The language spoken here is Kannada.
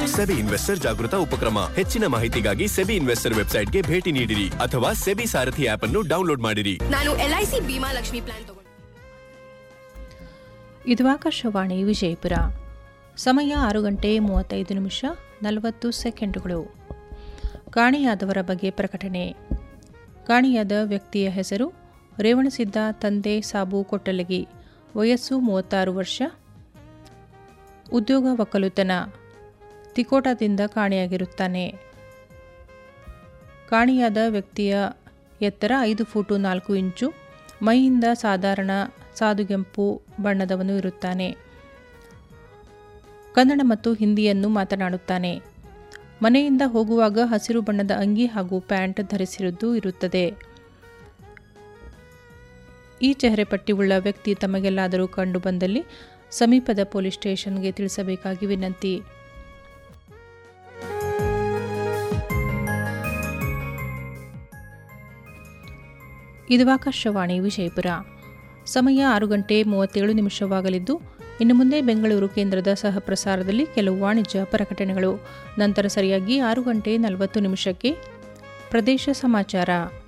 ಸೆಬಿ ಇನ್ವೆಸ್ಟರ್ ಜಾಗೃತ ಉಪಕ್ರಮ ಹೆಚ್ಚಿನ ಮಾಹಿತಿಗಾಗಿ ಸೆಬಿ ಇನ್ವೆಸ್ಟರ್ ವೆಬ್ಸೈಟ್ಗೆ ಭೇಟಿ ನೀಡಿರಿ ಅಥವಾ ಸೆಬಿ ಸಾರಥಿ ಆಪ್ ಅನ್ನು ಡೌನ್ಲೋಡ್ ಮಾಡಿರಿ ನಾನು L I C Bhima Lakshmi plan ತಗೊಂಡೆ ಇದು ಆಕಾಶವಾಣಿ ವಿಜಯಪುರ ಸಮಯ ಆರು ಗಂಟೆ ಮೂವತ್ತೈದು ನಿಮಿಷ ನಲವತ್ತು ಸೆಕೆಂಡುಗಳು ಕಾಣೆಯಾದವರ ಬಗ್ಗೆ ಪ್ರಕಟಣೆ ಕಾಣೆಯಾದ ವ್ಯಕ್ತಿಯ ಹೆಸರು ರೇವಣಸಿದ್ದ ತಂದೆ ಸಾಬು ಕೊಟ್ಟಲಗಿ ವಯಸ್ಸು ಮೂವತ್ತಾರು ವರ್ಷ ಉದ್ಯೋಗ ಒಕ್ಕಲುತನ ತಿಕೋಟದಿಂದ ಕಾಣೆಯಾಗಿರುತ್ತಾನೆ ಕಾಣೆಯಾದ ವ್ಯಕ್ತಿಯ ಎತ್ತರ ಐದು ಫೂಟು ನಾಲ್ಕು ಇಂಚು ಮೈಯಿಂದ ಸಾಧಾರಣ ಸಾದುಗೆಂಪು ಬಣ್ಣದವನು ಇರುತ್ತಾನೆ ಕನ್ನಡ ಮತ್ತು ಹಿಂದಿಯನ್ನು ಮಾತನಾಡುತ್ತಾನೆ ಮನೆಯಿಂದ ಹೋಗುವಾಗ ಹಸಿರು ಬಣ್ಣದ ಅಂಗಿ ಹಾಗೂ ಪ್ಯಾಂಟ್ ಧರಿಸಿರುವುದು ಇರುತ್ತದೆ ಈ ಚೆಹರೆ ಪಟ್ಟಿಯುಳ್ಳ ವ್ಯಕ್ತಿ ತಮಗೆಲ್ಲಾದರೂ ಕಂಡುಬಂದಲ್ಲಿ ಸಮೀಪದ ಪೊಲೀಸ್ ಸ್ಟೇಷನ್ಗೆ ತಿಳಿಸಬೇಕಾಗಿ ವಿನಂತಿ ಇದು ಆಕಾಶವಾಣಿ ವಿಜಯಪುರ ಸಮಯ ಆರು ಗಂಟೆ ಮೂವತ್ತೇಳು ನಿಮಿಷವಾಗಲಿದ್ದು ಇನ್ನು ಮುಂದೆ ಬೆಂಗಳೂರು ಕೇಂದ್ರದ ಸಹ ಪ್ರಸಾರದಲ್ಲಿ ಕೆಲವು ವಾಣಿಜ್ಯ ಪ್ರಕಟಣೆಗಳು ನಂತರ ಸರಿಯಾಗಿ ಆರು ಗಂಟೆ ನಲವತ್ತು ನಿಮಿಷಕ್ಕೆ ಪ್ರದೇಶ ಸಮಾಚಾರ